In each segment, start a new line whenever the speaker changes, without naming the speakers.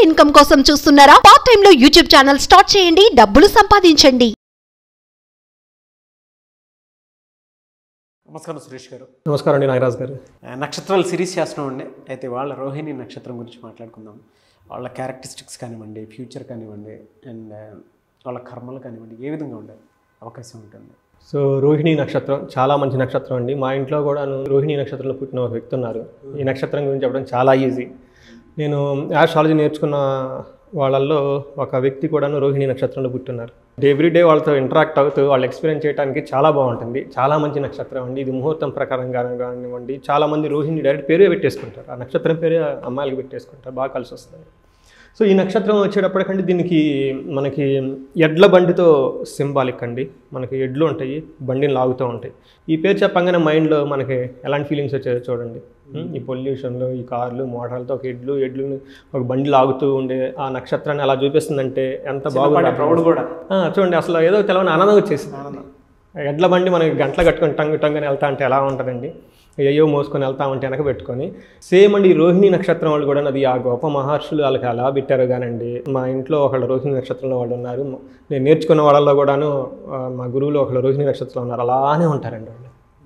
Income కోసం చూస్తున్నారా part time లో యూట్యూబ్ ఛానల్ స్టార్ట్ చేయండి డబ్బులు సంపాదించండి
నమస్కారం సురేష్ గారు
నమస్కారం అండి నాగరాజ్ గారు
ఆ, నక్షత్రాలు సిరీస్ చేస్తూ ఉండే అయితే వాళ్ళ రోహిణి నక్షత్రం గురించి మాట్లాడుకుందాం వాళ్ళ క్యారెక్టరిస్టిక్స్ కానివ్వండి ఫ్యూచర్ కానివ్వండి అండ్ వాళ్ళ కర్మలు కానివ్వండి ఏ విధంగా ఉండే అవకాశం ఉంటుంది
సో రోహిణి నక్షత్రం చాలా మంచి నక్షత్రం అండి మా ఇంట్లో కూడా రోహిణి నక్షత్రంలో పుట్టిన ఒక వ్యక్తి ఉన్నారు ఈ నక్షత్రం గురించి చెప్పడం చాలా ఈజీ నేను యాస్ట్రాలజీ నేర్చుకున్న వాళ్ళల్లో ఒక వ్యక్తి కూడాను రోహిణి నక్షత్రంలో పుట్టున్నారు ఎవ్రీడే వాళ్ళతో ఇంటరాక్ట్ అవుతూ వాళ్ళు ఎక్స్పీరియన్స్ చేయడానికి చాలా బాగుంటుంది చాలా మంచి నక్షత్రం అండి ఇది ముహూర్తం ప్రకారంగా కానివ్వండి చాలా మంది రోహిణి డైరెక్ట్ పేరే పెట్టేసుకుంటారు ఆ నక్షత్రం పేరే అమ్మాయిలకి పెట్టేసుకుంటారు బాగా కలిసి వస్తుంది సో ఈ నక్షత్రం వచ్చేటప్పటికంటే దీనికి మనకి ఎడ్ల బండితో సింబాలిక్ అండి మనకి ఎడ్లు ఉంటాయి బండిని లాగుతూ ఉంటాయి ఈ పేరు చెప్పంగానే మైండ్లో మనకి ఎలాంటి ఫీలింగ్స్ వచ్చాయో చూడండి ఉం, ఈ పొల్యూషన్లో ఈ కార్లు మోటార్లతో ఒక ఎడ్లు ఎడ్లు ఒక బండి లాగుతూ ఉండే ఆ నక్షత్రాన్ని అలా చూపిస్తుందంటే ఎంత బాగుంది
ప్రౌడ్ కూడా
ఆ, చూడండి అసలు ఏదో తెలవని ఆనందం వచ్చేసింది ఎడ్ల బండి మనకి గంటలు కట్టుకొని టంగు టంగుని వెళ్తా అంటే ఎలా ఉంటుందండి అయ్యో మోసుకొని వెళ్తా ఉంటే వెనక పెట్టుకొని సేమ్ అండి ఈ రోహిణి నక్షత్రం వాళ్ళు కూడా అది ఆ గొప్ప మహర్షులు వాళ్ళకి అలా పెట్టారు కానండి మా ఇంట్లో ఒకళ్ళు రోహిణి నక్షత్రంలో వాళ్ళు ఉన్నారు మ- నేను నేర్చుకున్న వాళ్ళలో కూడాను ఆ, మా గురువులు ఒకళ్ళు రోహిణి నక్షత్రంలో ఉన్నారు అలానే ఉంటారండి వాళ్ళు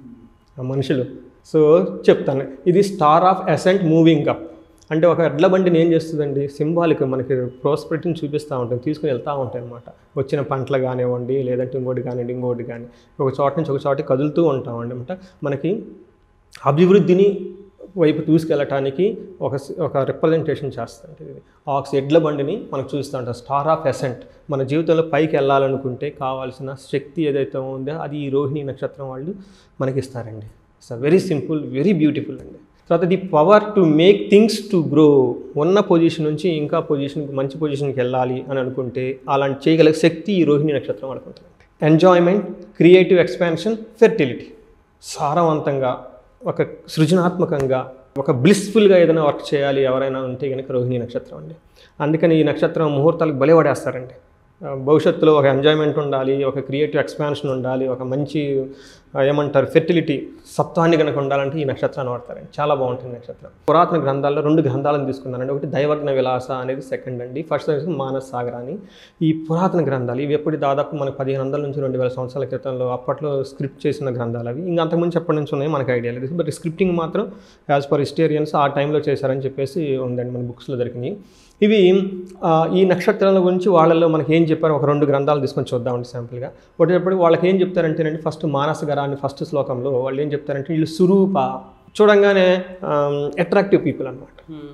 ఆ మనుషులు సో చెప్తాను ఇది star of ascent moving up అంటే ఒక ఎడ్ల బండిని ఏం చేస్తుందండి సింబాలిక్ మనకి ప్రోస్పెరిటీని చూపిస్తూ ఉంటుంది తీసుకుని వెళ్తూ ఉంటాయి అనమాట వచ్చిన పంటలు కానివ్వండి లేదంటే ఇంకోటి కానివ్వండి ఇంకోటి కానీ ఒక చోట నుంచి ఒక చోటకి కదులుతూ ఉంటాం అనమాట మనకి అభివృద్ధిని వైపు తీసుకెళ్ళటానికి ఒక ఒక రిప్రజెంటేషన్ చేస్తుంది ఇది ఆక్స్ ఎడ్ల బండిని మనకు చూస్తూ ఉంటాం స్టార్ ఆఫ్ ఎసెంట్ మన జీవితంలో పైకి వెళ్ళాలనుకుంటే కావాల్సిన శక్తి ఏదైతే ఉందో అది ఈ రోహిణి నక్షత్రం వాళ్ళు మనకి ఇస్తారండి it's very simple very beautiful అండి తర్వాత the power to make things to grow ఉన్న పొజిషన్ నుంచి ఇంకా పొజిషన్కి మంచి పొజిషన్కి వెళ్ళాలి అని అనుకుంటే అలాంటి చేయగల శక్తి ఈ రోహిణి నక్షత్రం వాళ్ళకు ఉంటుంది ఎంజాయ్మెంట్ క్రియేటివ్ ఎక్స్పాన్షన్ ఫెర్టిలిటీ సారవంతంగా ఒక సృజనాత్మకంగా ఒక బ్లిస్ఫుల్గా ఏదైనా వర్క్ చేయాలి ఎవరైనా ఉంటే కనుక రోహిణి నక్షత్రం అండి అందుకని ఈ నక్షత్రం ముహూర్తాలకు బలి పడేస్తారండి ఆ, భవిష్యత్తులో ఒక ఎంజాయ్మెంట్ ఉండాలి ఒక క్రియేటివ్ ఎక్స్పాన్షన్ ఉండాలి ఒక మంచి ఆ, ఏమంటారు ఫెర్టిలిటీ సత్వాన్ని కనుక ఉండాలంటే ఈ నక్షత్రాన్ని వాడతారండి చాలా బాగుంటుంది నక్షత్రం పురాతన గ్రంథాల్లో రెండు గ్రంథాలను తీసుకున్నారండి ఒకటి దైవజ్ఞ విలాస అనేది సెకండ్ అండి ఫస్ట్ వచ్చేసి మానస సాగర అని ఈ పురాతన గ్రంథాలు ఇవి ఎప్పుడు దాదాపు మనకు పదిహేను వందల నుంచి రెండు వేల సంవత్సరాల క్రితంలో అప్పట్లో స్క్రిప్ట్ చేసిన గ్రంథాలు అవి ఇంకా అంతకుముందు ఎప్పటి నుంచి ఉన్నాయి మనకు ఐడియా లేదు బట్ స్క్రిప్టింగ్ మాత్రం యాజ్ పర్ హిస్టేరియన్స్ ఆ టైంలో చేశారని చెప్పేసి ఉందండి మన బుక్స్లో దొరికినాయి ఇవి ఆ, ఈ నక్షత్రాల గురించి వాళ్ళల్లో మనకి ఏం చెప్పారో ఒక రెండు గ్రంథాలు తీసుకొని చూద్దామండి శాంపుల్గా వచ్చేటప్పుడు వాళ్ళకి ఏం చెప్తారంటేనండి ఫస్ట్ మానస గరాన్ని ఫస్ట్ శ్లోకంలో వాళ్ళు ఏం చెప్తారంటే వీళ్ళు సురూప చూడంగానే అట్రాక్టివ్ పీపుల్ అనమాట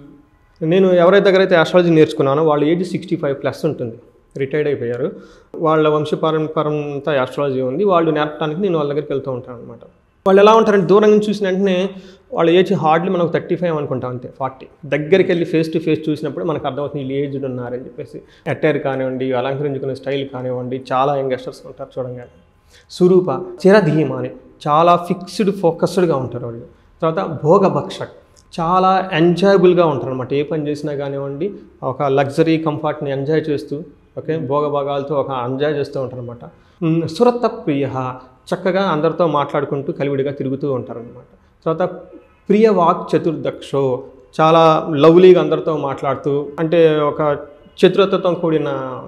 నేను ఎవరైతే దగ్గర అయితే ఆస్ట్రాలజీ నేర్చుకున్నానో వాళ్ళ ఏజ్ సిక్స్టీ ఫైవ్ ప్లస్ ఉంటుంది రిటైర్డ్ అయిపోయారు వాళ్ళ వంశపారంపరం అంతా ఆస్ట్రాలజీ ఉంది వాళ్ళు నేర్పడానికి నేను వాళ్ళ దగ్గరికి వెళ్తూ ఉంటాను అనమాట వాళ్ళు ఎలా ఉంటారంటే దూరం నుంచి చూసిన వెంటనే వాళ్ళ ఏజ్ హార్డ్లీ మనకు థర్టీ ఫైవ్ అనుకుంటాం అంతే ఫార్టీ దగ్గరికి వెళ్ళి ఫేస్ టు ఫేస్ చూసినప్పుడు మనకు అర్థమవుతుంది వీళ్ళు ఏజ్డ్ ఉన్నారని చెప్పేసి అటైర్ కానివ్వండి అలంకరించుకునే స్టైల్ కానివ్వండి చాలా యంగస్టర్స్ ఉంటారు చూడంగానే స్వరూప చిరధీమ అని చాలా ఫిక్స్డ్ ఫోకస్డ్గా ఉంటారు వాళ్ళు తర్వాత భోగభక్షక్ చాలా ఎంజాయబుల్గా ఉంటారు అనమాట ఏ పని చేసినా కానివ్వండి ఒక లగ్జరీ కంఫర్ట్ని ఎంజాయ్ చేస్తూ ఓకే భోగభాగాలతో ఒక ఎంజాయ్ చేస్తూ ఉంటారు అనమాట సురత ప్రియ చక్కగా అందరితో మాట్లాడుకుంటూ కలివిడిగా తిరుగుతూ ఉంటారనమాట తర్వాత ప్రియ వాక్ చతుర్దక్షో చాలా లవ్లీగా అందరితో మాట్లాడుతూ అంటే ఒక చతురతతో కూడిన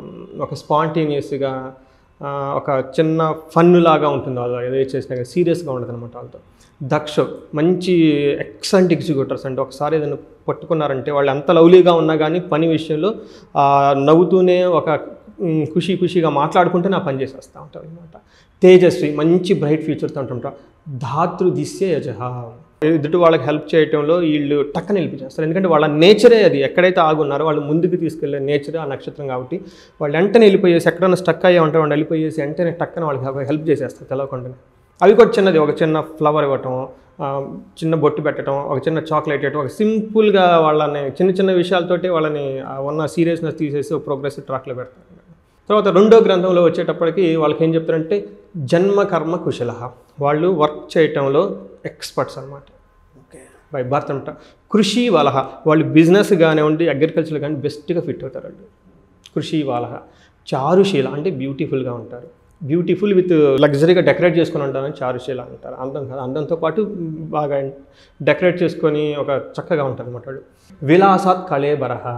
ఒక స్పాంటేనియస్గా ఆ, ఒక చిన్న ఫన్ లాగా ఉంటుంది వాళ్ళు ఏదో చేసినా కానీ సీరియస్గా ఉండదు అనమాట వాళ్ళతో దక్ష మంచి ఎక్సలెంట్ ఎగ్జిక్యూటర్స్ అంటే ఒకసారి ఏదైనా పట్టుకున్నారంటే వాళ్ళు ఎంత లవ్లీగా ఉన్నా కానీ పని విషయంలో ఆ, నవ్వుతూనే ఒక ఉమ్, ఖుషి ఖుషిగా మాట్లాడుకుంటే నా పని చేసేస్తూ ఉంటారు అనమాట తేజస్వి మంచి బ్రైట్ ఫ్యూచర్తో ఉంటుంటారు ధాతృ దిశ్య యజహ ఎదుటి వాళ్ళకి హెల్ప్ చేయటంలో వీళ్ళు టక్కన హెల్ప్ చేస్తారు ఎందుకంటే వాళ్ళ నేచరే అది ఎక్కడైతే ఆగున్నారో వాళ్ళు ముందుకు తీసుకెళ్లే నేచరే ఆ నక్షత్రం కాబట్టి వాళ్ళు వెంటనే వెళ్ళిపోయేసి ఎక్కడైనా స్టక్ అయ్యా ఉంటారు వాళ్ళు వెళ్ళిపోయేసి వెంటనే టక్కన వాళ్ళకి హెల్ప్ చేసేస్తారు తెలవకుండానే అవి కూడా చిన్నది ఒక చిన్న ఫ్లవర్ ఇవ్వటం ఆ, చిన్న బొట్టు పెట్టడం ఒక చిన్న చాక్లెట్ ఇవ్వటం ఒక సింపుల్గా వాళ్ళని చిన్న చిన్న విషయాలతోటి వాళ్ళని ఆ ఉన్న సీరియస్నెస్ తీసేసి ఒక ప్రోగ్రెసివ్ ట్రాక్లో పెడతారు తర్వాత రెండో గ్రంథంలో వచ్చేటప్పటికి వాళ్ళకి ఏం చెప్తారంటే జన్మ కర్మ కుశల వాళ్ళు వర్క్ చేయటంలో ఎక్స్పర్ట్స్ అనమాట
ఓకే
బై బర్త్ అనమాట కృషి వలహ వాళ్ళు బిజినెస్ కానివ్వండి అగ్రికల్చర్ కానీ బెస్ట్గా ఫిట్ అవుతారు వాళ్ళు కృషి వాలహ చారుశీల అంటే బ్యూటిఫుల్గా ఉంటారు బ్యూటిఫుల్ విత్ లగ్జరీగా డెకరేట్ చేసుకొని ఉంటారని చారుశీల అంటారు అందం కాదు అందంతో పాటు బాగా డెకరేట్ చేసుకొని ఒక చక్కగా ఉంటారు అనమాట వాళ్ళు విలాసాత్ కళే బరహ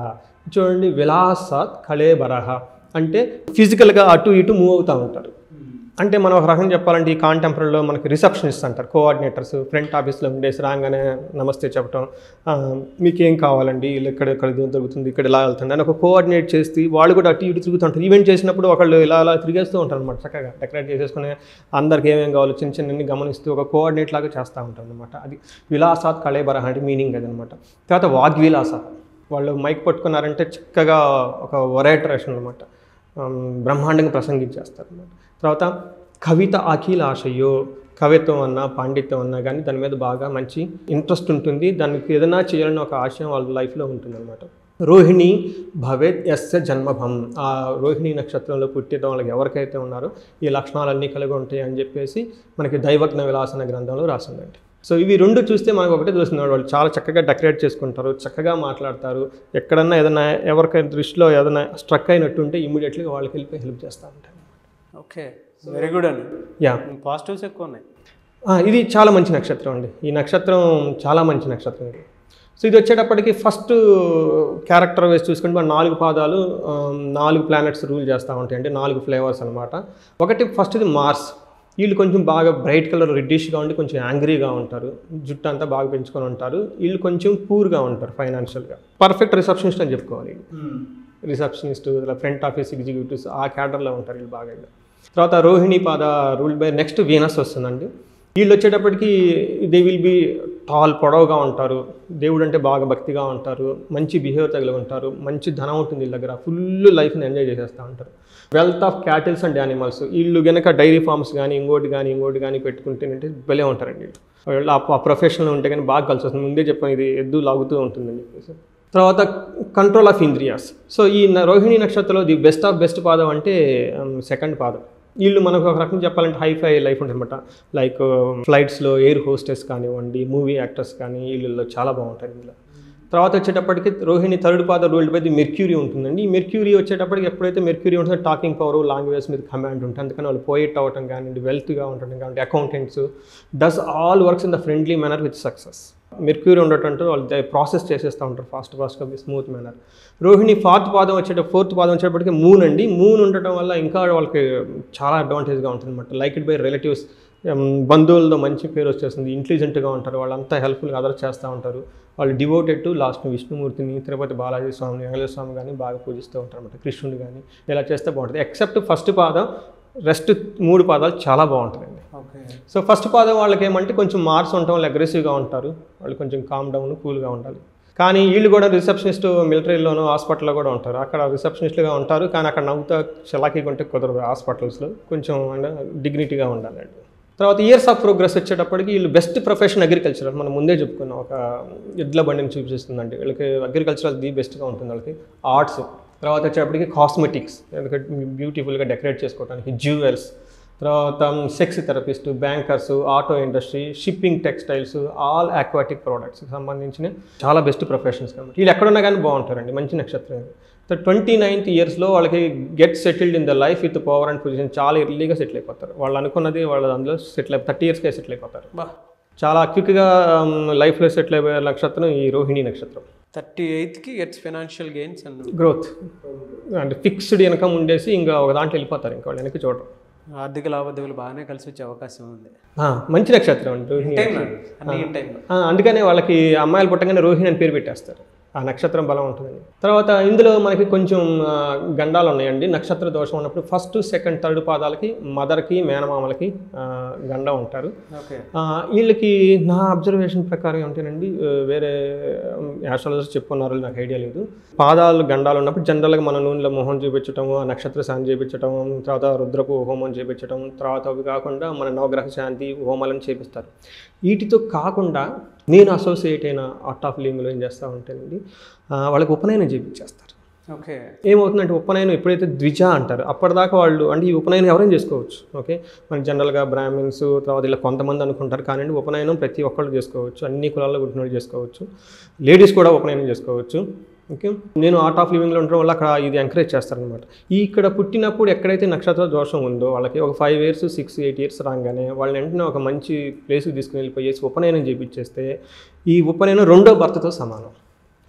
చూడండి విలాసాత్ కళేబరహ అంటే ఫిజికల్గా అటు ఇటు మూవ్ అవుతూ ఉంటారు అంటే మనం ఒక రకంగా చెప్పాలంటే ఈ కాంటెంపరీలో మనకి రిసెప్షనిస్ట్ అంటారు కోఆర్డినేటర్స్ ఫ్రంట్ ఆఫీస్లో ఉండేసి రాగానే నమస్తే చెప్పడం ఆ, మీకేం కావాలండి ఇలా ఇక్కడ ఇక్కడ ఇది దొరుకుతుంది ఇక్కడ ఇలా వెళ్తుంది అని ఒక కోఆర్డినేట్ చేసి వాళ్ళు కూడా అటు ఇటు తిరుగుతుంటారు ఈవెంట్ చేసినప్పుడు ఒకళ్ళు ఇలా అలా తిరిగేస్తూ ఉంటారు అనమాట చక్కగా డెకరేట్ చేసేసుకుని అందరికి ఏమేం కావాలో చిన్న చిన్న గమనిస్తూ ఒక కోఆర్డినేట్ లాగా చేస్తూ ఉంటారు అనమాట అది విలాసాత్ కళేబరహ అంటే మీనింగ్ అది అనమాట తర్వాత వాగ్విలాస వాళ్ళు మైక్ పట్టుకున్నారంటే చక్కగా ఒక ఒరేటరేషన్ అనమాట ఆమ్, బ్రహ్మాండంగా ప్రసంగించేస్తారు అన్నమాట తర్వాత కవిత అఖిలాశయో కవిత్వం అన్నా పాండిత్యం అన్నా కానీ దాని మీద బాగా మంచి ఇంట్రెస్ట్ ఉంటుంది దానికి ఏదైనా చేయాలని ఒక ఆశయం వాళ్ళ లైఫ్లో ఉంటుంది అనమాట రోహిణి భవేత్ ఎస్య జన్మభం ఆ రోహిణి నక్షత్రంలో పుట్టిన వాళ్ళకి ఎవరికైతే ఉన్నారో ఈ లక్షణాలన్నీ కలిగి ఉంటాయి అని చెప్పేసి మనకి దైవజ్ఞ విలాసన గ్రంథంలో రాసిందండి సో ఇవి రెండు చూస్తే మనకు ఒకటే తెలుస్తుంది వాళ్ళు చాలా చక్కగా డెకరేట్ చేసుకుంటారు చక్కగా మాట్లాడతారు ఎక్కడన్నా ఏదైనా ఎవరికైనా దృష్టిలో ఏదైనా స్ట్రక్ అయినట్టుంటే ఇమీడియట్గా వాళ్ళకి వెళ్ళిపోయి హెల్ప్ చేస్తూ ఉంటారు
ఓకే వెరీ గుడ్ అండి
యా
పాజిటివ్స్ ఎక్కువ ఉన్నాయి
ఆ, ఇది చాలా మంచి నక్షత్రం అండి ఈ నక్షత్రం చాలా మంచి నక్షత్రం ఇది సో ఇది వచ్చేటప్పటికి ఫస్ట్ క్యారెక్టర్ వేసి చూసుకుంటే మన నాలుగు పాదాలు ఆ, నాలుగు ప్లానెట్స్ రూల్ చేస్తూ ఉంటాయి అంటే నాలుగు ఫ్లేవర్స్ అనమాట ఒకటి ఫస్ట్ ఇది మార్స్ వీళ్ళు కొంచెం బాగా బ్రైట్ కలర్ రెడ్డిష్గా ఉండి కొంచెం యాంగ్రీగా ఉంటారు జుట్టు అంతా బాగా పెంచుకొని ఉంటారు వీళ్ళు కొంచెం పూర్గా ఉంటారు ఫైనాన్షియల్గా పర్ఫెక్ట్ రిసెప్షనిస్ట్ అని చెప్పుకోవాలి వీళ్ళు. రిసెప్షనిస్ట్ ఇలా ఫ్రంట్ ఆఫీస్ ఎగ్జిక్యూటివ్స్ ఆ క్యాడర్లో ఉంటారు వీళ్ళు బాగా ఇలా. తర్వాత రోహిణి పాద రూల్ బై నెక్స్ట్ వీనస్ వస్తుందండి వీళ్ళు వచ్చేటప్పటికి దే విల్ బి టాల్ పొడవుగా ఉంటారు దేవుడు అంటే బాగా భక్తిగా ఉంటారు మంచి బిహేవియర్ తగిలి ఉంటారు మంచి ధనం ఉంటుంది వీళ్ళ దగ్గర ఫుల్ లైఫ్ని ఎంజాయ్ చేసేస్తూ ఉంటారు wealth of cattles and animals వీళ్ళు గనక డైరీ ఫార్మ్స్ కానీ ఇంకోటి కానీ ఇంకోటి కానీ పెట్టుకుంటేనంటే భలే ఉంటారండి వీళ్ళు వీళ్ళు ఆ- ఆ ప్రొఫెషనల్ ఉంటే కానీ బాగా కలిసి వస్తుంది ముందే చెప్పాను ఇది ఎద్దు లాగుతూ ఉంటుందని చెప్పేసి తర్వాత కంట్రోల్ ఆఫ్ ఇంద్రియాస్ సో ఈ న- రోహిణి నక్షత్రంలో ది బెస్ట్ ఆఫ్ బెస్ట్ పాదం అంటే సెకండ్ పాదం వీళ్ళు మనకు ఒక రకంగా చెప్పాలంటే హైఫై లైఫ్ ఉంటుందన్నమాట లైక్ ఫ్లైట్స్లో ఎయిర్ హోస్టెస్ కానివ్వండి మూవీ యాక్టర్స్ కానీ వీళ్ళలో చాలా బాగుంటాయి ఇందులో తర్వాత వచ్చేటప్పటికి రోహిణి థర్డ్ పాద రూల్డ్ బై ది మెర్క్యూరీ ఉంటుందండి ఈ మెర్క్యూరీ వచ్చేటప్పటికి ఎప్పుడైతే మెర్క్యూరీ ఉంటుందో టాకింగ్ పవర్ లాంగ్వేజ్ మీద కమాండ్ ఉంటుంది అందుకని వాళ్ళు పోయిట్ అవ్వటం కానివ్వండి వెల్త్గా ఉండటం కానివ్వండి accountants does all works in the friendly manner with success mercury ఉండటంటే వాళ్ళు ప్రాసెస్ చేసేస్తూ ఉంటారు ఫాస్ట్ ఫాస్ట్గా స్మూత్ మేనర్ రోహిణి ఫోర్త్ పాదం వచ్చేట ఫోర్త్ పాదం వచ్చేటప్పటికి మూన్ అండి మూన్ ఉండటం వల్ల ఇంకా వాళ్ళకి చాలా అడ్వాంటేజ్గా ఉంటుంది అనమాట లైక్ ఇట్ బై రిలేటివ్స్ బంధువులతో మంచి పేరు వచ్చేస్తుంది ఇంటెలిజెంట్గా ఉంటారు వాళ్ళంతా హెల్ప్ఫుల్గా అదర్ చేస్తూ ఉంటారు వాళ్ళు డివోటెడ్ టు లాస్ట్ విష్ణుమూర్తిని తిరుపతి బాలాజీ స్వామిని వెంకటేశ్వర స్వామి కానీ బాగా పూజిస్తూ ఉంటారు అనమాట కృష్ణుడు కానీ ఇలా చేస్తే బాగుంటుంది ఎక్సెప్ట్ ఫస్ట్ పాదం రెస్ట్ మూడు పాదాలు చాలా బాగుంటుందండి
ఓకే
సో ఫస్ట్ పాదం వాళ్ళకి ఏమంటే కొంచెం మార్క్స్ ఉండటం వాళ్ళు అగ్రెసివ్గా ఉంటారు వాళ్ళు కొంచెం కామ్ డౌన్ కూల్గా ఉండాలి కానీ వీళ్ళు కూడా రిసెప్షనిస్ట్ మిలిటరీలోనూ హాస్పిటల్లో కూడా ఉంటారు అక్కడ రిసెప్షనిస్ట్గా ఉంటారు కానీ అక్కడ నవ్వుతా చలాకీగా ఉంటే కుదరదు హాస్పిటల్స్లో కొంచెం డిగ్నిటీగా ఉండాలండి తర్వాత ఇయర్స్ ఆఫ్ ప్రోగ్రెస్ వచ్చేటప్పటికి వీళ్ళు బెస్ట్ ప్రొఫెషన్ అగ్రికల్చర్ మనం ముందే చెప్పుకున్నాం ఒక ఎడ్ల బండిని చూపిస్తుందండి వీళ్ళకి అగ్రికల్చర్ ది బెస్ట్గా ఉంటుంది వాళ్ళకి ఆర్ట్స్ తర్వాత వచ్చేటప్పటికి కాస్మెటిక్స్ ఎందుకంటే బ్యూటిఫుల్గా డెకరేట్ చేసుకోవడానికి జ్యువెల్స్ తర్వాత sex therapist bankers auto industry shipping textiles all aquatic ప్రోడక్ట్స్కి సంబంధించిన చాలా బెస్ట్ ప్రొఫెషన్స్ కాబట్టి వీళ్ళు ఎక్కడున్నా కానీ బాగుంటారండి మంచి నక్షత్రం ఇది సో ట్వంటీ నైన్త్ ఇయర్స్లో వాళ్ళకి get settled in the life with power and position చాలా ఎర్లీగా సెటిల్ అయిపోతారు వాళ్ళు అనుకున్నది వాళ్ళు అందులో సెటిల్ అయిపోయి థర్టీ ఇయర్స్కే సెటిల్ అయిపోతారు
బా
చాలా క్విక్గా లైఫ్లో సెటిల్ అయిపోయే నక్షత్రం ఈ రోహిణి నక్షత్రం
థర్టీ ఎయిత్కి gets financial gains and
growth అంటే ఫిక్స్డ్ ఇన్కమ్ ఉండేసి ఇంకా ఒక దాంట్లో వెళ్ళిపోతారు ఇంకా వాళ్ళు వెనక్కి చూడరు
ఆర్థిక లావాదేవీలు బాగానే కలిసి వచ్చే అవకాశం ఉంది
ఆ, మంచి నక్షత్రం అండి రోహిణి
టైం అన్ని ఇన్ టైంలో
ఆ, అందుకనే వాళ్ళకి అమ్మాయిలు పుట్టగానే రోహిణి అని పేరు పెట్టేస్తారు ఆ నక్షత్రం బలం ఉంటుందని తర్వాత ఇందులో మనకి కొంచెం ఆ, గండాలు ఉన్నాయండి నక్షత్ర దోషం ఉన్నప్పుడు ఫస్ట్ సెకండ్ థర్డ్ పాదాలకి మదర్కి మేనమామలకి ఆ, గండం ఉంటారు
ఓకే
ఆ, వీళ్ళకి నా అబ్జర్వేషన్ ప్రకారం ఏమిటండి వేరే యాస్ట్రాలజర్స్ చెప్పుకున్నారు నాకు ఐడియా లేదు పాదాలు గండాలు ఉన్నప్పుడు జనరల్గా మన నూనెలో మొహం చూపించటం ఆ నక్షత్ర శాంతి చేయించటం తర్వాత రుద్రపు హోమం చేయించటం తర్వాత అవి కాకుండా మన నవగ్రహ శాంతి హోమాలను చేపిస్తారు వీటితో కాకుండా నేను అసోసియేట్ అయిన ఆర్ట్ ఆఫ్ లివింగ్లో ఏం చేస్తూ ఉంటానండి ఆ, వాళ్ళకి ఉపనయనం చేయించేస్తారు
ఓకే
ఏమవుతుందంటే ఉపనయనం ఎప్పుడైతే ద్విజ అంటారు అప్పటిదాకా వాళ్ళు అంటే ఈ ఉపనయనం ఎవరైనా చేసుకోవచ్చు ఓకే మన జనరల్గా బ్రాహ్మిన్స్ తర్వాత ఇలా కొంతమంది అనుకుంటారు కానీ ఉపనయనం ప్రతి ఒక్కళ్ళు చేసుకోవచ్చు అన్ని కులాల్లో పుట్టిన వాళ్ళు చేసుకోవచ్చు లేడీస్ కూడా ఉపనయనం చేసుకోవచ్చు ఓకే నేను ఆర్ట్ ఆఫ్ లివింగ్లో ఉండడం వల్ల అక్కడ ఇది ఎంకరేజ్ చేస్తారనమాట ఈ ఇక్కడ పుట్టినప్పుడు ఎక్కడైతే నక్షత్ర దోషం ఉందో వాళ్ళకి ఒక five years six eight years రాగానే వాళ్ళని వెంటనే ఒక మంచి ప్లేస్కి తీసుకుని వెళ్ళిపోయేసి ఉపనయనం చేయించేస్తే ఈ ఉపనయనం రెండో భర్తతో సమానం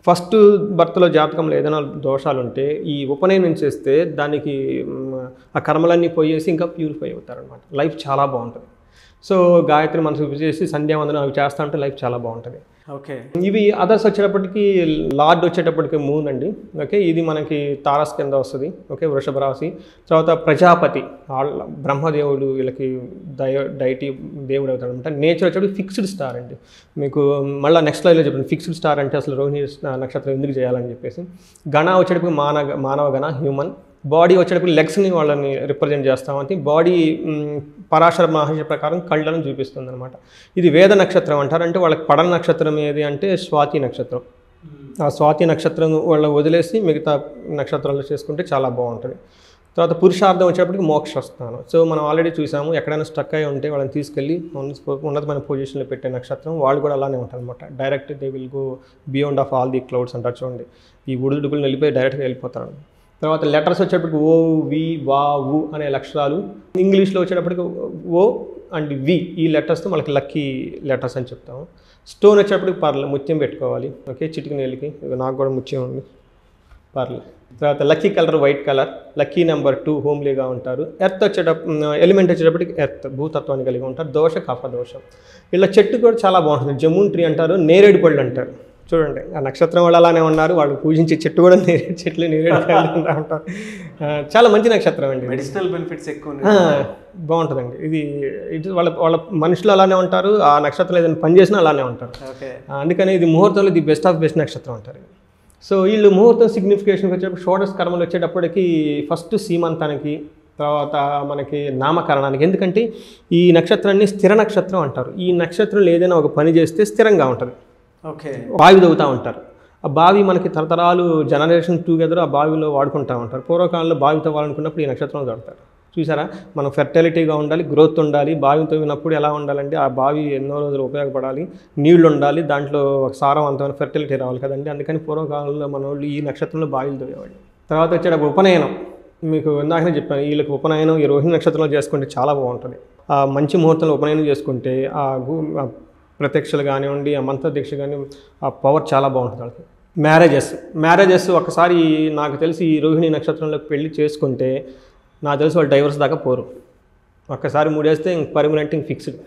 ఫస్ట్ బర్త్లో జాతకంలో ఏదైనా దోషాలు ఉంటే ఈ ఉపనయనం చేస్తే దానికి మ్, ఆ కర్మలన్నీ పోయేసి ఇంకా ప్యూరిఫై అవుతారనమాట లైఫ్ చాలా బాగుంటుంది సో గాయత్రి మనసు చేసి సంధ్యావందనం అవి చేస్తా ఉంటే లైఫ్ చాలా బాగుంటుంది
ఓకే
ఇవి అదర్స్ వచ్చేటప్పటికి లార్డ్ వచ్చేటప్పటికి మూన్ అండి ఓకే ఇది మనకి తారస్ కింద వస్తుంది ఓకే వృషభ రాశి తర్వాత ప్రజాపతి వాళ్ళ బ్రహ్మదేవుడు వీళ్ళకి దయ డైటీ దేవుడు అవుతాడు అనమాట నేచర్ వచ్చేటప్పుడు ఫిక్స్డ్ స్టార్ అండి మీకు మళ్ళీ నెక్స్ట్ లైవ్లో చెప్పండి ఫిక్స్డ్ స్టార్ అంటే అసలు రోహిణి నక్షత్రం ఎందుకు చేయాలని చెప్పేసి గణ వచ్చేటప్పుడు మానవ మానవ గణ హ్యూమన్ బాడీ వచ్చేటప్పుడు లెగ్స్ని వాళ్ళని రిప్రజెంట్ చేస్తామంటే బాడీ మ్, పరాశర మహర్షి ప్రకారం కళ్ళను చూపిస్తుంది అనమాట ఇది వేద నక్షత్రం అంటారు అంటే వాళ్ళకి పడన నక్షత్రం ఏది అంటే స్వాతి నక్షత్రం ఆ స్వాతి నక్షత్రం వాళ్ళ వదిలేసి మిగతా నక్షత్రాలు చేసుకుంటే చాలా బాగుంటుంది తర్వాత పురుషార్థం వచ్చేటప్పటికి మోక్ష స్థానం సో మనం ఆల్రెడీ చూసాము ఎక్కడైనా స్టక్ అయి ఉంటే వాళ్ళని తీసుకెళ్ళి ఉన్నత- ఉన్నతమైన పొజిషన్లో పెట్టే నక్షత్రం వాళ్ళు కూడా అలానే ఉంటారు అనమాట direct they will go beyond of all the clouds అంటారు చూడండి ఈ ఉడుదుడుకులు వెళ్ళిపోయి డైరెక్ట్గా వెళ్ళిపోతారు తర్వాత లెటర్స్ వచ్చేటప్పటికి ఓ వి వా వు అనే అక్షరాలు ఇంగ్లీష్లో వచ్చేటప్పటికి ఓ అండ్ వి ఈ లెటర్స్తో మనకి లక్కీ లెటర్స్ అని చెప్తాము స్టోన్ వచ్చేటప్పటికి పర్లే ముత్యం పెట్టుకోవాలి ఓకే చిటికి నీళ్ళకి ఇక నాకు కూడా ముత్యం ఉంది పర్లే తర్వాత lucky colour white colour lucky number two హోమ్లీగా ఉంటారు ఎర్త్ వచ్చేటప్పుడు ఎలిమెంట్ వచ్చేటప్పటికి ఎర్త్ భూతత్వాన్ని కలిగి ఉంటారు దోష కఫ దోషం ఇలా చెట్టు కూడా చాలా బాగుంటుంది జమున్ ట్రీ అంటారు నేరేడు పళ్ళు అంటారు చూడండి ఆ నక్షత్రం వాళ్ళు అలానే ఉన్నారు వాళ్ళు పూజించే చెట్టు కూడా నేరేడు చెట్లు నేరేడు కాయలు అంటూ ఉంటారు ఆ, చాలా మంచి నక్షత్రం అండి ఇది.
మెడిసినల్ బెనిఫిట్స్ ఎక్కువ
ఆ,
ఉన్నాయి
బాగుంటుందండి ఇది ఇది వాళ్ళ వాళ్ళ మనుషులు అలానే ఉంటారు ఆ నక్షత్రం ఏదైనా పని చేసినా అలానే ఉంటారు
ఓకే
ఆ, అందుకని ఇది ముహూర్తంలో ఇది బెస్ట్ ఆఫ్ బెస్ట్ నక్షత్రం అంటారు ఇది. సో వీళ్ళు ముహూర్తం సిగ్నిఫికేషన్కి వచ్చేటప్పుడు షోడస్ కర్మలు వచ్చేటప్పటికి ఫస్ట్ సీమంతానికి తర్వాత మనకి నామకరణానికి ఎందుకంటే ఈ నక్షత్రాన్ని స్థిర నక్షత్రం అంటారు ఈ నక్షత్రంలో ఏదైనా ఒక పని చేస్తే స్థిరంగా ఉంటుంది
ఓకే
బావి తవ్వుతూ ఉంటారు ఆ బావి మనకి తరతరాలు జనరేషన్ టుగెదర్ ఆ బావిలో వాడుకుంటూ ఉంటారు పూర్వకాలంలో బావి తవ్వాలనుకున్నప్పుడు ఈ నక్షత్రం తవ్వుతారు చూసారా మనం ఫెర్టిలిటీగా ఉండాలి గ్రోత్ ఉండాలి బావి తవ్వినప్పుడు ఎలా ఉండాలంటే ఆ బావి ఎన్నో రోజులు ఉపయోగపడాలి నీళ్లు ఉండాలి దాంట్లో ఒక సారవంతమైన ఫెర్టిలిటీ రావాలి కదండి అందుకని పూర్వకాలంలో మన వాళ్ళు ఈ నక్షత్రంలో బావిలు తవ్వేవాళ్ళు తర్వాత వచ్చేటప్పుడు ఉపనయనం మీకు ఇందాకనే చెప్పాను వీళ్ళకి ఉపనయనం ఈ రోహిణి నక్షత్రంలో చేసుకుంటే చాలా బాగుంటుంది ఆ మంచి ముహూర్తంలో ఉపనయనం చేసుకుంటే ఆ గు- ఆ ప్రత్యక్షలు కానివ్వండి ఆ మంత్ర దీక్ష కానీ ఆ పవర్ చాలా బాగుంటుంది వాళ్ళకి మ్యారేజెస్ మ్యారేజెస్ ఒకసారి నాకు తెలిసి ఈ రోహిణి నక్షత్రంలో పెళ్లి చేసుకుంటే నాకు తెలిసి వాళ్ళు డైవర్స్ దాకా పోరు ఒక్కసారి మూడేస్తే ఇంక పర్మనెంట్ ఇంక ఫిక్స్డ్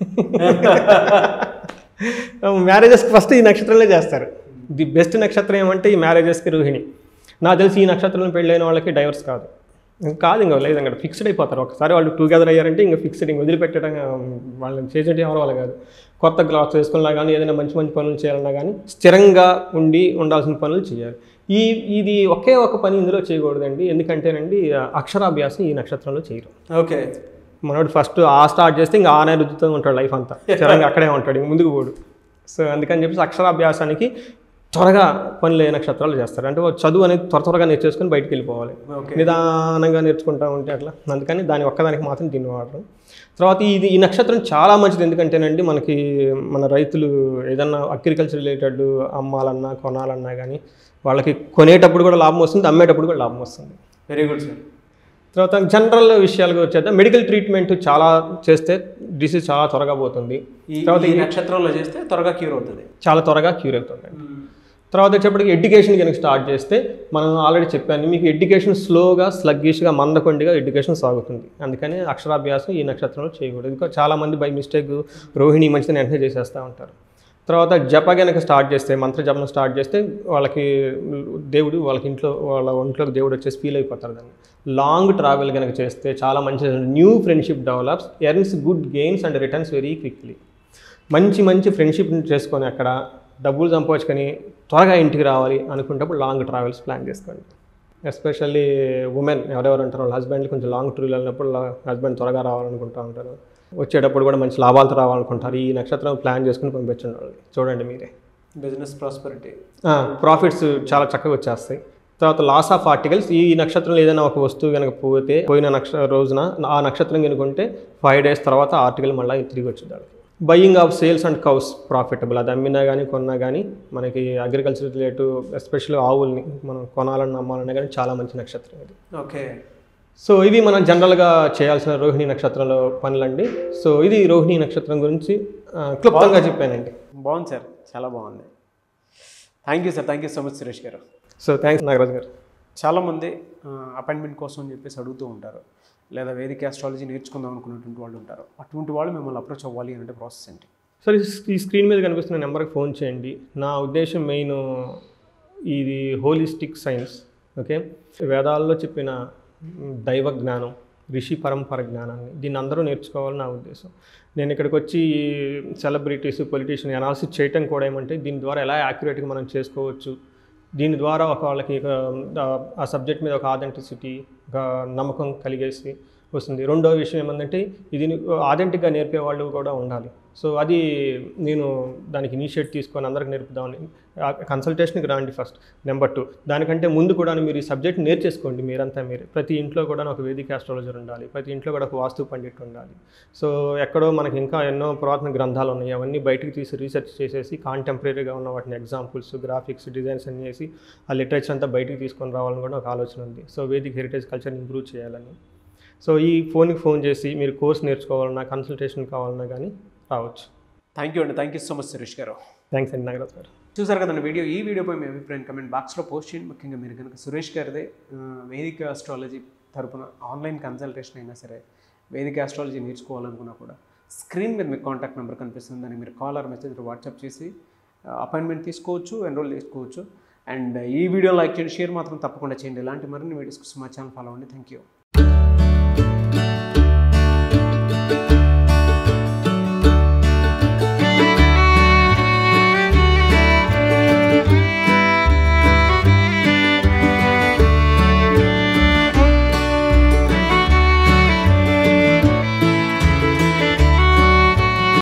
మ్యారేజెస్కి ఫస్ట్ ఈ నక్షత్రంలో చేస్తారు ది బెస్ట్ నక్షత్రం ఏమంటే ఈ మ్యారేజెస్కి రోహిణి నాకు తెలిసి ఈ నక్షత్రంలో పెళ్ళైన వాళ్ళకి డైవర్స్ కాదు ఇంక కాదు ఇంకా లేదు ఇంకా ఫిక్స్డ్ అయిపోతారు ఒకసారి వాళ్ళు టుగెదర్ అయ్యారంటే ఇంకా ఫిక్స్డ్ ఇంక వదిలిపెట్టడం ఆ, వాళ్ళని చేసేటి ఎవరు వాళ్ళు కాదు కొత్త క్లాత్స్ వేసుకున్నా కానీ ఏదైనా మంచి మంచి పనులు చేయాలన్నా కానీ స్థిరంగా ఉండి ఉండాల్సిన పనులు చేయాలి ఈ ఇది ఒకే ఒక పని ఇందులో చేయకూడదండి ఎందుకంటేనండి ఆ, అక్షరాభ్యాసం ఈ నక్షత్రంలో చేయరు
ఓకే
మనోడు ఫస్ట్ ఆ స్టార్ట్ చేస్తే ఇంకా ఆనే రుద్దుతూ ఉంటాడు లైఫ్ అంతా స్థిరంగా అక్కడే ఉంటాడు ఇంక ముందుకు పోడు సో అందుకని చెప్పేసి అక్షరాభ్యాసానికి త్వరగా పనులు ఏ నక్షత్రాలు చేస్తారు అంటే వాళ్ళు చదువు అనేది త్వర త్వరగా నేర్చేసుకొని బయటికి వెళ్ళిపోవాలి
ఓకే
నిదానంగా నేర్చుకుంటా ఉంటే అట్లా అందుకని దాని ఒక్కదానికి మాత్రం దీన్ని వాడరు తర్వాత ఇది ఈ నక్షత్రం చాలా మంచిది ఎందుకంటేనండి మనకి మన రైతులు ఏదన్నా అగ్రికల్చర్ రిలేటెడ్ అమ్మాలన్నా కొనాలన్నా కానీ వాళ్ళకి కొనేటప్పుడు కూడా లాభం వస్తుంది అమ్మేటప్పుడు కూడా లాభం వస్తుంది
వెరీ గుడ్ సార్
తర్వాత జనరల్ విషయాలకు వచ్చేద్దాం మెడికల్ ట్రీట్మెంట్ చాలా చేస్తే డిసీజ్ చాలా త్వరగా పోతుంది
ఈ
తర్వాత
ఈ నక్షత్రంలో చేస్తే త్వరగా క్యూర్ అవుతుంది
చాలా త్వరగా క్యూర్ అవుతుంది తర్వాత వచ్చేప్పటికి ఎడ్యుకేషన్ కనుక స్టార్ట్ చేస్తే మనం ఆల్రెడీ చెప్పాను మీకు ఎడ్యుకేషన్ స్లోగా స్లగ్గిష్గా మందకొండిగా ఎడ్యుకేషన్ సాగుతుంది అందుకని అక్షరాభ్యాసం ఈ నక్షత్రంలో చేయకూడదు ఇంకా చాలామంది బై మిస్టేక్ రోహిణి మంచిదని వెంటనే చేసేస్తూ ఉంటారు తర్వాత జప కనుక స్టార్ట్ చేస్తే మంత్ర జపం స్టార్ట్ చేస్తే వాళ్ళకి దేవుడు వాళ్ళకి ఇంట్లో వాళ్ళ ఒంట్లోకి దేవుడు వచ్చేసి ఫీల్ అయిపోతారు దాన్ని లాంగ్ ట్రావెల్ కనుక చేస్తే చాలా మంచి new friendship develops earns good gains and returns very quickly మంచి మంచి ఫ్రెండ్షిప్ చేసుకొని అక్కడ డబ్బులు సంపాదించుకొని త్వరగా ఇంటికి రావాలి అనుకున్నప్పుడు లాంగ్ ట్రావెల్స్ ప్లాన్ చేసుకోండి ఎస్పెషల్లీ ఉమెన్ ఎవరెవరు ఉంటారో వాళ్ళ హస్బెండ్ కొంచెం లాంగ్ టూర్ వెళ్ళినప్పుడు హస్బెండ్ త్వరగా రావాలనుకుంటూ ఉంటారు వచ్చేటప్పుడు కూడా మంచి లాభాలతో రావాలనుకుంటారు ఈ నక్షత్రం ప్లాన్ చేసుకుని పంపించండి వాళ్ళని చూడండి మీరే
బిజినెస్ ప్రాస్పరిటీ
ప్రాఫిట్స్ చాలా చక్కగా వచ్చేస్తాయి తర్వాత లాస్ ఆఫ్ ఆర్టికల్స్ ఈ నక్షత్రంలో ఏదైనా ఒక వస్తువు కనుక పోతే పోయిన నక్ష రోజున ఆ నక్షత్రం కనుకుంటే ఫైవ్ డేస్ తర్వాత ఆర్టికల్ మళ్ళీ తిరిగి వచ్చింది వాళ్ళకి buying of sales and cows profitable అది అమ్మినా కానీ కొన్నా కానీ మనకి అగ్రికల్చర్ రిలేటివ్ ఎస్పెషల్లీ ఆవుల్ని మనం కొనాలన్నా అమ్మాలన్నా కానీ చాలా మంచి నక్షత్రం ఇది
ఓకే
సో ఇవి మనం జనరల్గా చేయాల్సిన రోహిణి నక్షత్రంలో పనులండి సో ఇది రోహిణి నక్షత్రం గురించి ఆ, క్లుప్తంగా చెప్పానండి
బాగుంది సార్ చాలా బాగుంది thank you sir thank you so much Suresh garu
so thanks Nagaraju గారు
చాలామంది అపాయింట్మెంట్ కోసం అని చెప్పేసి అడుగుతూ ఉంటారు లేదా వేదిక ఆస్ట్రాలజీ నేర్చుకుందాం అనుకున్నటువంటి వాళ్ళు ఉంటారు అటువంటి వాళ్ళు మిమ్మల్ని అప్రోచ్ అవ్వాలి అంటే ప్రాసెస్ ఏంటి
సార్ ఈ స్క్రీన్ మీద కనిపిస్తున్న నెంబర్కి ఫోన్ చేయండి నా ఉద్దేశం మెయిన్ ఇది హోలిస్టిక్ సైన్స్ ఓకే వేదాల్లో చెప్పిన మ్, దైవ జ్ఞానం ఋషి పరంపర జ్ఞానాన్ని దీన్ని అందరూ నేర్చుకోవాలని నా ఉద్దేశం నేను ఇక్కడికి వచ్చి సెలబ్రిటీస్ పొలిటీషియన్ అనాలిసిస్ చేయటం కూడా ఏమంటే దీని ద్వారా ఎలా యాక్యురేట్గా మనం చేసుకోవచ్చు దీని ద్వారా ఒక వాళ్ళకి ఒక, ఆ, ఆ సబ్జెక్ట్ మీద ఒక ఆథెంటిసిటీ ఒక నమ్మకం కలిగేసి వస్తుంది రెండో విషయం ఏమందంటే ఇది ఆథెంటిక్గా నేర్పే వాళ్ళు కూడా ఉండాలి సో అది నేను దానికి ఇనిషియేట్ తీసుకొని అందరికి నేర్పుదామని కన్సల్టేషన్కి రాండి ఫస్ట్ నెంబర్ టూ దానికంటే ముందు కూడా మీరు ఈ సబ్జెక్ట్ నేర్చేసుకోండి మీరంతా మీరు ప్రతి ఇంట్లో కూడా ఒక వేదిక ఆస్ట్రాలజర్ ఉండాలి ప్రతి ఇంట్లో కూడా ఒక వాస్తు పండిట్ ఉండాలి సో ఎక్కడో మనకి ఇంకా ఎన్నో పురాతన గ్రంథాలు ఉన్నాయి అవన్నీ బయటికి తీసి రీసెర్చ్ చేసేసి కాంటెంపరీగా ఉన్న వాటిని ఎగ్జాంపుల్స్ గ్రాఫిక్స్ డిజైన్స్ అన్ని చేసి ఆ లిటరేచర్ అంతా బయటికి తీసుకొని రావాలని కూడా ఒక ఆలోచన ఉంది సో వేదిక హెరిటేజ్ కల్చర్ని ఇంప్రూవ్ చేయాలని సో ఈ ఫోన్కి ఫోన్ చేసి మీరు కోర్స్ నేర్చుకోవాలన్నా కన్సల్టేషన్ కావాలన్నా కానీ రావచ్చు
థ్యాంక్ యూ అండి thank you so much Suresh garu
thanks అండి నాగరాజ్ గారు
చూసారు కదండి వీడియో ఈ వీడియోపై మీ అభిప్రాయం కమెంట్ బాక్స్లో పోస్ట్ చేయండి ముఖ్యంగా మీరు కనుక సురేష్ గారిదే ఆ, వేదిక ఆస్ట్రాలజీ తరపున ఆన్లైన్ కన్సల్టేషన్ అయినా సరే వేదిక ఆస్ట్రాలజీ నేర్చుకోవాలనుకున్నా కూడా స్క్రీన్ మీద మీకు కాంటాక్ట్ నెంబర్ కనిపిస్తుంది దానికి మీరు కాల్ ఆర్ మెసేజ్ వాట్సాప్ చేసి అపాయింట్మెంట్ తీసుకోవచ్చు ఎన్రోల్ చేసుకోవచ్చు అండ్ ఈ వీడియో లైక్ చేయండి షేర్ మాత్రం తప్పకుండా చేయండి ఇలాంటి మరిన్ని వీడియోస్ కోసం మా ఛానల్ ఫాలో అవ్వండి థ్యాంక్ యూ